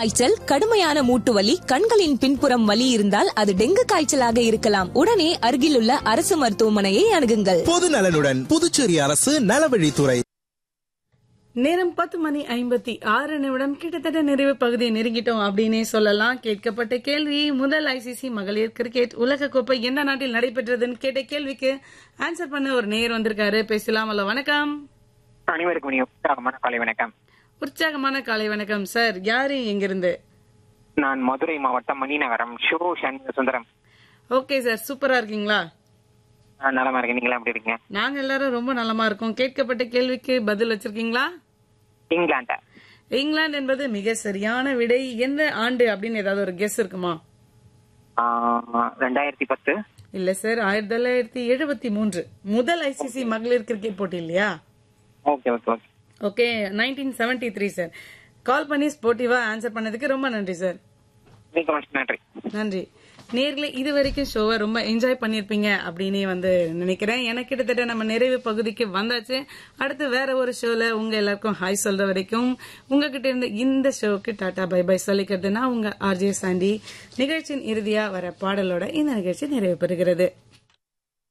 காய்ச்சல் கடுமையான மூட்டு வலி கண்களின் பின்புறம் வலி இருந்தால் அது டெங்கு காய்ச்சலாக இருக்கலாம் உடனே அருகிலுள்ள அரசு மருத்துவமனையை அணுகுங்கள் பொது நலனுடன் புதுச்சேரி அரசு நலவழித்துறை நேரம் பத்து மணி ஐம்பத்தி ஆறு நிமிடம் கிட்டத்தட்ட நிறைவு பகுதியை நெருங்கிட்டோம் அப்படின்னே சொல்லலாம் கேட்கப்பட்ட கேள்வி முதல் ஐசிசி மகளிர் கிரிக்கெட் உலக கோப்பை எந்த நாட்டில் நடைபெற்றதுன்னு கேட்ட கேள்விக்கு ஆன்சர் பண்ண ஒரு நேர் வந்திருக்காரு பேசலாம் ஹலோ வணக்கம் அனைவருக்கும் இனிய உற்சாகமான காலை வணக்கம் உற்சாகமான காலை வணக்கம் சார் யாரு எங்கிருந்து நான் மதுரை மாவட்டம் மணிநகரம் ஷோ சண்முக சுந்தரம் ஓகே சார் சூப்பரா இருக்கீங்களா நான் நலமா இருக்கேன் நீங்களா எப்படி இருக்கீங்க நாங்க எல்லாரும் ரொம்ப நலமா இருக்கோம் கேட்கப்பட்ட கேள்விக்கு பதில் வச்சிருக்கீங்களா இங்கிலாந்து இங்கிலாந்து என்பது மிக சரியான விடை எந்த ஆண்டு அப்படின்னு ஏதாவது ஒரு கெஸ் இருக்குமா ஆஹ், ரெண்டாயிரத்தி பத்து இல்ல சார் ஆயிரத்தி தொள்ளாயிரத்தி எழுபத்தி மூன்று முதல் ஐசிசி மகளிர் கிரிக்கெட் போட்டி இல்லையா okay okay okay okay nineteen seventy three sir call பண்ணி ஸ்போர்ட்டிவா ஆன்சர் பண்ணதுக்கு ரொம்ப நன்றி சார் மிக மகிழ்ச்சி, நன்றி நன்றி நேர்களை இது வரைக்கும் ஷோவை ரொம்ப என்ஜாய் பண்ணிருப்பீங்க அப்படின்னு வந்து நினைக்கிறேன் எனக்கு கிட்டத்தட்ட நம்ம நிறைவு பகுதிக்கு வந்தாச்சு அடுத்து வேற ஒரு ஷோல உங்க எல்லாருக்கும் ஹாய் சொல்ற வரைக்கும் உங்ககிட்ட இருந்து இந்த ஷோவுக்கு டாடா பை பை சொல்லிக்கிறது நான் உங்க ஆர்ஜே சாண்டி நிகழ்ச்சியின் இறுதியா வர பாடலோட இந்த நிகழ்ச்சி நிறைவு பெறுகிறது